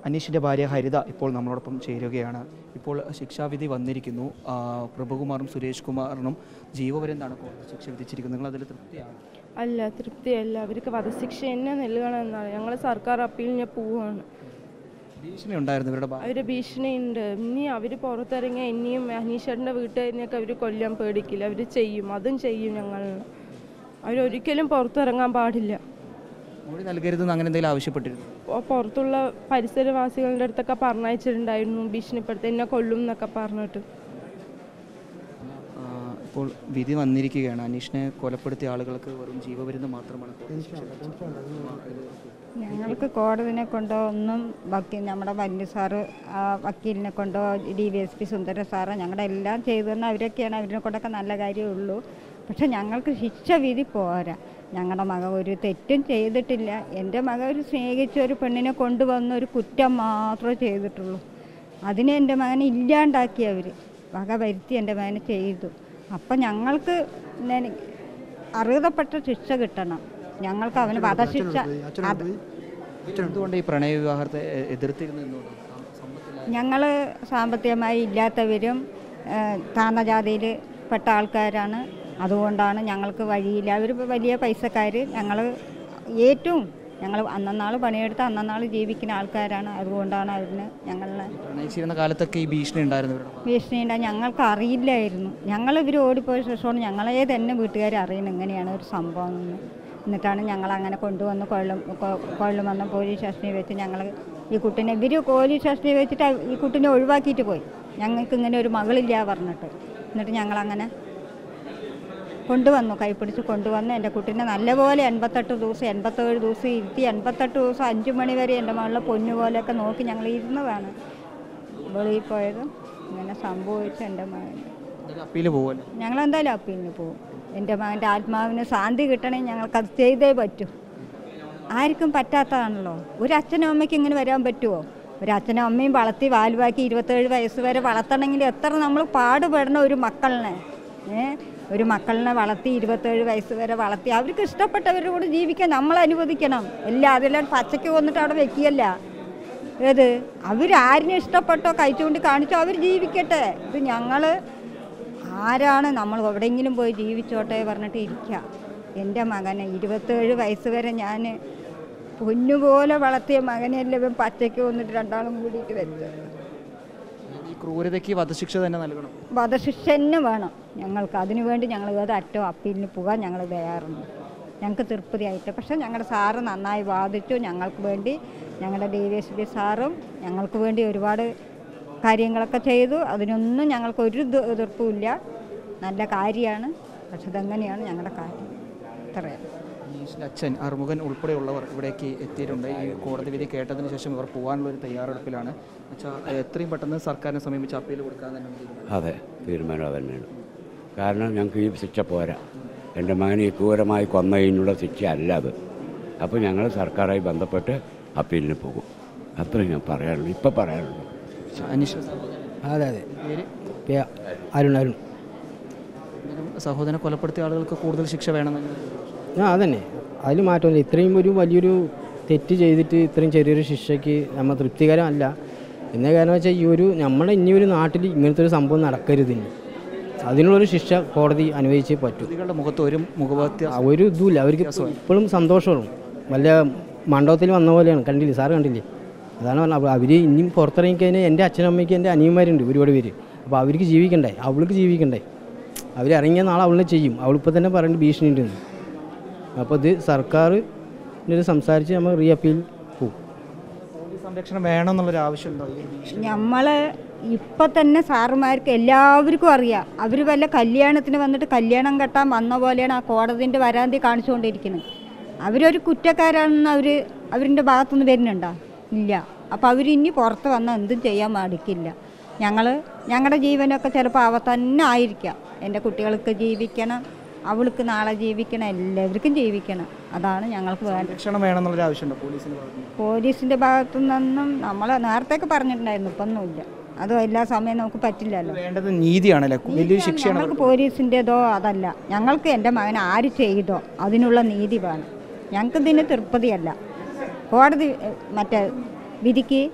അനീഷിൻ്റെ ഭാര്യ ഹരിത ഇപ്പോൾ നമ്മളോടൊപ്പം ചേരുകയാണ് ഇപ്പോൾ ശിക്ഷാവിധി വന്നിരിക്കുന്നു ആ, പ്രഭുകുമാറും സുരേഷ് കുമാറിനും ജീവപര്യന്താണ് കോടതി ശിക്ഷ വിധിച്ചിരിക്കുന്നത് നിങ്ങൾ അതിൽ തൃപ്തിയാണ് അല്ല തൃപ്തിയല്ല അവർക്ക് വധശിക്ഷ തന്നെ നൽകണമെന്നാണ് ഞങ്ങൾ സർക്കാർ അപ്പീലിന് പോവുകയാണ് ഭീഷണി ഉണ്ടായിരുന്നു ഇവരുടെ ഭാ- അവർ ഭീഷണിയുണ്ട് ഇനി അവർ പുറത്തിറങ്ങിയാൽ ഇനിയും അനീഷേട്ടൻ്റെ വീട്ടുകാരിനെയൊക്കെ അവർ കൊല്ലാൻ പേടിക്കില്ല അവർ ചെയ്യും അതും ചെയ്യും ഞങ്ങൾ അവരൊരിക്കലും പുറത്തിറങ്ങാൻ പാടില്ല മൊഴി നൽകരുതെന്ന് അങ്ങനെ എന്തെങ്കിലും ആവശ്യപ്പെട്ടിരുന്നു അപ്പോൾ പുറത്തുള്ള പരിസരവാസികളുടെ അടുത്തൊക്കെ പറഞ്ഞയച്ചിട്ടുണ്ടായിരുന്നു ഭീഷണിപ്പെടുത്തി എന്നെ കൊല്ലും എന്നൊക്കെ പറഞ്ഞിട്ട് ആ, ഇപ്പോൾ വിധി വന്നിരിക്കുകയാണ് അനീഷിനെ കൊലപ്പെടുത്തിയ ആളുകൾക്ക് വെറും ജീവപര്യന്തം മാത്രമാണ് കോടതി ശിക്ഷ വിധിച്ചത്. ഞങ്ങൾക്ക് കോടതിനെ കൊണ്ടോ ഒന്നും വക്കീൽ നമ്മുടെ വല്യ സാറ് ആ വക്കീലിനെ കൊണ്ടോ D V S P Sundara sir ഞങ്ങളുടെ എല്ലാം ചെയ്തു തന്നെ അവരൊക്കെയാണ് അവരിനെ കൊണ്ടൊക്കെ നല്ല കാര്യമുള്ളൂ പക്ഷെ ഞങ്ങൾക്ക് ശിക്ഷ വിധി പോരാ ഞങ്ങളുടെ മക ഒരു തെറ്റും ചെയ്തിട്ടില്ല എൻ്റെ മക ഒരു സ്നേഹിച്ച ഒരു പെണ്ണിനെ കൊണ്ടുവന്ന ഒരു കുറ്റം മാത്രമേ ചെയ്തിട്ടുള്ളൂ അതിനെ എൻ്റെ മകനെ ഇല്ലാണ്ടാക്കി അവർ വക വരുത്തി എൻ്റെ മകനെ ചെയ്തു അപ്പം ഞങ്ങൾക്ക് നെ- അർഹതപ്പെട്ട ശിക്ഷ കിട്ടണം ഞങ്ങൾക്ക് അവന് വധശിക്ഷ അത് എന്തുകൊണ്ട് ഈ പ്രണയ വിവാഹത്തെ എ- എതിർത്തിരുന്നു എന്നുള്ളത് സമ്മത്തില്ല ഞങ്ങൾ സാമ്പത്തികമായി ഇല്ലാത്തവരും ഏഹ്, താഴ്ന്ന ജാതിയിൽ പെട്ട ആൾക്കാരാണ് അതുകൊണ്ടാണ് ഞങ്ങൾക്ക് വഴിയില്ല അവർ വലിയ പൈസക്കാർ ഞങ്ങൾ ഏറ്റവും ഞങ്ങൾ അന്നന്നാൾ പണിയെടുത്ത് അന്നന്നാൾ ജീവിക്കുന്ന ആൾക്കാരാണ് അതുകൊണ്ടാണ് അവരിന് ഞങ്ങളെ പ്രണയിച്ചിരുന്ന കാലത്തൊക്കെ ഈ ഭീഷണി ഉണ്ടായിരുന്നു ഇവരുടെ ഭാഗത്ത്. ഭീഷണിയുണ്ട ഞങ്ങൾക്ക് അറിയില്ലായിരുന്നു ഞങ്ങൾ ഇവർ ഓടിപ്പോയ ശേഷമാണ് ഞങ്ങളെ തന്നെ വീട്ടുകാർ അറിയുന്നത് ഇങ്ങനെയാണ് ഒരു സംഭവം എന്ന് എന്നിട്ടാണ് ഞങ്ങൾ അങ്ങനെ കൊണ്ടുവന്ന് കൊള്ളും കൊ- കൊള്ളുമെന്ന് പോലീസ് സ്റ്റേഷനിൽ വെച്ച് ഞങ്ങൾ ഈ കുട്ടീനെ ഇവർ പോലീസ് സ്റ്റേഷനിൽ വെച്ചിട്ട് ഈ കുട്ടീനെ ഒഴിവാക്കിയിട്ട് പോയി ഞങ്ങൾക്ക് ഇങ്ങനെ ഒരു മകളില്ല പറഞ്ഞിട്ട് എന്നിട്ട് ഞങ്ങളങ്ങനെ കൊണ്ടുവന്നു കൈപ്പിടിച്ച് കൊണ്ടുവന്ന് എൻ്റെ കുട്ടീനെ നല്ലപോലെ എൺപത്തെട്ട് ദിവസം എൺപത്തേഴ് ദിവസം ഇരുത്തി എൺപത്തെട്ട് ദിവസം അഞ്ച് മണി വരെ എൻ്റെ മകളെ പൊന്നു പോലെയൊക്കെ നോക്കി ഞങ്ങൾ ഇരുന്നതാണ് വെളിയിൽ പോയതും ഇങ്ങനെ സംഭവിച്ചു എൻ്റെ മകൻ എന്തായാലും അപ്പീൽ പോകുമല്ലോ ഞങ്ങൾ എന്തായാലും അപ്പീലിന് പോകും എൻ്റെ മകൻ്റെ ആത്മാവിന് ശാന്തി കിട്ടണമെങ്കിൽ ഞങ്ങൾക്കത് ചെയ്തേ പറ്റൂ ആർക്കും പറ്റാത്തതാണല്ലോ ഒരു അച്ഛനും അമ്മയ്ക്ക് ഇങ്ങനെ വരാൻ പറ്റുമോ ഒരു അച്ഛനും അമ്മയും വളർത്തി വാലുവാക്കി ഇരുപത്തേഴ് വയസ്സ് വരെ വളർത്തണമെങ്കിൽ എത്ര നമ്മൾ പാടുപെടണം ഒരു മക്കളിനെ ഏ ഒരു മക്കളിനെ വളർത്തി ഇരുപത്തേഴ് വയസ്സ് വരെ വളർത്തി അവർക്ക് ഇഷ്ടപ്പെട്ടവരുടെ കൂടെ ജീവിക്കാൻ നമ്മൾ അനുവദിക്കണം എല്ലാ അതെല്ലാം പച്ചയ്ക്ക് വന്നിട്ട് അവിടെ വെക്കുകയല്ല ഏത് അവരാരിനെ ഇഷ്ടപ്പെട്ടോ കഴിച്ചുകൊണ്ട് കാണിച്ചോ അവർ ജീവിക്കട്ടെ ഇത് ഞങ്ങൾ ആരാണ് നമ്മൾ എവിടെയെങ്കിലും പോയി ജീവിച്ചോട്ടെ പറഞ്ഞിട്ട് ഇരിക്കുക എൻ്റെ മകനെ ഇരുപത്തേഴ് വയസ്സ് വരെ ഞാൻ പൊന്നുപോലെ വളർത്തിയ മകനെയല്ലേ ഇവൻ പച്ചയ്ക്ക് വന്നിട്ട് രണ്ടാളും കൂടിയിട്ട് വെച്ചത് ഈ ക്രൂരതയ്ക്ക് വധശിക്ഷ തന്നെ നൽകണം വധശിക്ഷ തന്നെ വേണം ഞങ്ങൾക്ക് അതിനു വേണ്ടി ഞങ്ങൾ ഏത് അറ്റവും അപ്പീലിന് പോകാൻ ഞങ്ങൾ തയ്യാറുണ്ട് ഞങ്ങൾക്ക് തൃപ്തിയായിട്ട് പക്ഷേ ഞങ്ങളുടെ സാറ് നന്നായി വാദിച്ചു ഞങ്ങൾക്ക് വേണ്ടി ഞങ്ങളുടെ ഡി വി എസ് പി സാറും ഞങ്ങൾക്ക് വേണ്ടി ഒരുപാട് കാര്യങ്ങളൊക്കെ ചെയ്തു അതിനൊന്നും ഞങ്ങൾക്ക് ഒരു ഇത് എതിർപ്പുമില്ല നല്ല കാര്യമാണ് പക്ഷെ ഇതെങ്ങനെയാണ് ഞങ്ങളുടെ കാര്യം ഇത്രയാണ് അനീഷിൻ്റെ അച്ഛൻ അറുമുഖൻ ഉൾപ്പെടെയുള്ളവർ ഇവിടേക്ക് എത്തിയിട്ടുണ്ട് ഈ കോടതി വിധി കേട്ടതിന് ശേഷം ഇവർ പോകാനുള്ള ഒരു തയ്യാറെടുപ്പിലാണ് വെച്ചാൽ എത്രയും പെട്ടെന്ന് സർക്കാരിനെ സമീപിച്ച് അപ്പീൽ കൊടുക്കാൻ തന്നെ തീരുമാനം. അതെ തീരുമാനം അത് തന്നെയാണ് കാരണം ഞങ്ങൾക്ക് ഈ ശിക്ഷ പോരാ എൻ്റെ മകനെ ഈ ക്രൂരമായി കൊന്നതിനുള്ള ശിക്ഷ അല്ല അത് അപ്പോൾ ഞങ്ങൾ സർക്കാരായി ബന്ധപ്പെട്ട് അപ്പീലിന് പോകും അത്രയും ഞാൻ പറയാനുള്ളൂ ഇപ്പം പറയാനുള്ളൂ അനീഷ് അതെ അതെ പേര് പേ അരുൺ അരുൺ എന്തായാലും സഹോദരനെ കൊലപ്പെടുത്തിയ ആളുകൾക്ക് കൂടുതൽ ശിക്ഷ വേണമെന്ന് ആ അതന്നെ അതിൽ മാറ്റമില്ല ഇത്രയും ഒരു വലിയൊരു തെറ്റ് ചെയ്തിട്ട് ഇത്രയും ചെറിയൊരു ശിക്ഷയ്ക്ക് നമ്മൾ തൃപ്തികരമല്ല എന്ന കാരണം വെച്ചാൽ ഈ ഒരു നമ്മുടെ ഇനി ഒരു നാട്ടിൽ ഇങ്ങനത്തെ ഒരു സംഭവം നടക്കരുത് ഇനി അതിനുള്ളൊരു ശിക്ഷ കോടതി അനുവദിച്ചേ പറ്റൂ പ്രതികളുടെ മുഖത്ത് ഒരു മുഖവ്യത്യാസം ആ ഒരു ഇതുമില്ല അവർക്ക് ഇപ്പോഴും സന്തോഷമാണ് വല്ല മണ്ഡപത്തിൽ വന്ന പോലെയാണ് കണ്ടില്ലേ സാറ് കണ്ടില്ലേ അതാണ് പറഞ്ഞത് അപ്പോൾ അവർ ഇനിയും പുറത്തിറങ്ങിക്കഴിഞ്ഞാൽ എൻ്റെ അച്ഛനും അമ്മയ്ക്ക് എൻ്റെ അനിയന്മാരുണ്ട് ഒരുപാട് പേര് അപ്പോൾ അവർക്ക് ജീവിക്കണ്ടേ അവൾക്ക് ജീവിക്കണ്ടേ അവരിറങ്ങിയ നാളെ അവളിനെ ചെയ്യും അവളിപ്പോൾ തന്നെ പറയുന്നത് ഭീഷണി ഉണ്ടെന്ന് അപ്പോൾ ഇത് സർക്കാർ ഇത് സംസാരിച്ച് നമ്മൾ റീ അപ്പീൽ പോകും പോലീസ് സംരക്ഷണം വേണമെന്നുള്ളൊരു ആവശ്യമുണ്ടോ ഈ ഒരു ഭീഷണി? നമ്മൾ ഇപ്പം തന്നെ സാറുമാർക്ക് എല്ലാവർക്കും അറിയാം അവർ വല്ല കല്യാണത്തിന് വന്നിട്ട് കല്യാണം കെട്ടാൻ വന്ന പോലെയാണ് ആ കോടതിൻ്റെ വരാന്തി കാണിച്ചുകൊണ്ടിരിക്കുന്നത് അവരൊരു കുറ്റക്കാരാണെന്ന് അവർ അവരിൻ്റെ ഭാഗത്തുനിന്ന് വരുന്നുണ്ടോ ഇല്ല അപ്പോൾ അവരിനി പുറത്ത് വന്നാൽ എന്തും ചെയ്യാൻ മടിക്കില്ല ഞങ്ങൾ ഞങ്ങളുടെ ജീവനൊക്കെ ചിലപ്പോൾ അവ തന്നെ ആയിരിക്കാം എൻ്റെ കുട്ടികൾക്ക് ജീവിക്കണം അവൾക്ക് നാളെ ജീവിക്കണം എല്ലാവർക്കും ജീവിക്കണം അതാണ് ഞങ്ങൾക്ക് വേണ്ടത് സംരക്ഷണം വേണമെന്നുള്ളൊരു ആവശ്യമുണ്ടോ പോലീസിന് ഭാഗത്ത് നിന്ന്? പോലീസിൻ്റെ ഭാഗത്തു നിന്നും നമ്മൾ നേരത്തെയൊക്കെ പറഞ്ഞിട്ടുണ്ടായിരുന്നു ഇപ്പം ഒന്നുമില്ല അത് എല്ലാ സമയം നമുക്ക് പറ്റില്ലല്ലോ വേണ്ടത് നീതിയാണല്ലേ വലിയൊരു ശിക്ഷയാണ് ഞങ്ങൾക്ക് പോലീസിൻ്റെതോ അതല്ല ഞങ്ങൾക്ക് എൻ്റെ മകൻ ആര് ചെയ്തോ അതിനുള്ള നീതി വേണം ഞങ്ങൾക്ക് ഇതിന് തൃപ്തിയല്ല കോടതി എഹ്, മറ്റേ വിധിക്ക്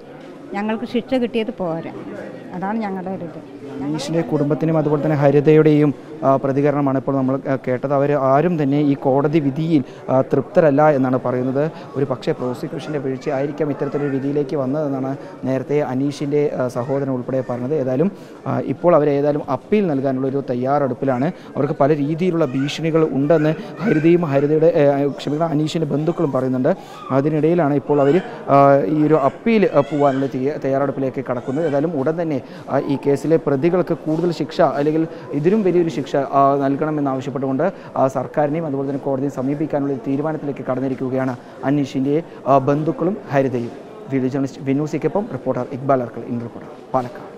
ഞങ്ങൾക്ക് ശിക്ഷ കിട്ടിയത് പോരാ അതാണ് ഞങ്ങളുടെ ഒരു ഇത് അനീഷിൻ്റെ കുടുംബത്തിനും അതുപോലെ തന്നെ ഹരിതയുടെയും ആ, പ്രതികരണമാണ് ഇപ്പോൾ നമ്മൾ ആ, കേട്ടത് അവർ ആരും തന്നെ ഈ കോടതി വിധിയിൽ ആ, തൃപ്തരല്ല എന്നാണ് പറയുന്നത് ഒരു പക്ഷേ പ്രോസിക്യൂഷൻ്റെ വീഴ്ച ആയിരിക്കാം ഇത്തരത്തിലൊരു വിധിയിലേക്ക് വന്നതെന്നാണ് നേരത്തെ അനീഷിൻ്റെ ആ, സഹോദരൻ ഉൾപ്പെടെ പറഞ്ഞത് ഏതായാലും ആ, ഇപ്പോൾ അവർ ഏതായാലും അപ്പീൽ നൽകാനുള്ള ഒരു തയ്യാറെടുപ്പിലാണ് അവർക്ക് പല രീതിയിലുള്ള ഭീഷണികൾ ഉണ്ടെന്ന് ഹരിതയും ഹരിതയുടെ ഏ, ക്ഷമിക്കണം അനീഷിൻ്റെ ബന്ധുക്കളും പറയുന്നുണ്ട് അതിനിടയിലാണ് ഇപ്പോൾ അവർ ഈ ഒരു അപ്പീൽ ആ, പോകാനുള്ള തയ്യ- തയ്യാറെടുപ്പിലേക്ക് കടക്കുന്നത് ഏതായാലും ഉടൻ തന്നെ ആ, ഈ കേസിലെ പ്രതികൾക്ക് കൂടുതൽ ശിക്ഷ അല്ലെങ്കിൽ ഇതിലും വലിയൊരു ശിക്ഷ ആ, നൽകണമെന്നാവശ്യപ്പെട്ടുകൊണ്ട് ആ, സർക്കാരിനെയും അതുപോലെ തന്നെ കോടതിയെ സമീപിക്കാനുള്ള ഒരു തീരുമാനത്തിലേക്ക് കടന്നിരിക്കുകയാണ് അനീഷിൻ്റെ ആ, ബന്ധുക്കളും ഹരിതയും വീഡിയോ ജേർണലിസ്റ്റ് വിനൂസിക്കൊപ്പം reporter Iqbal Arakkal in reporter Palakkad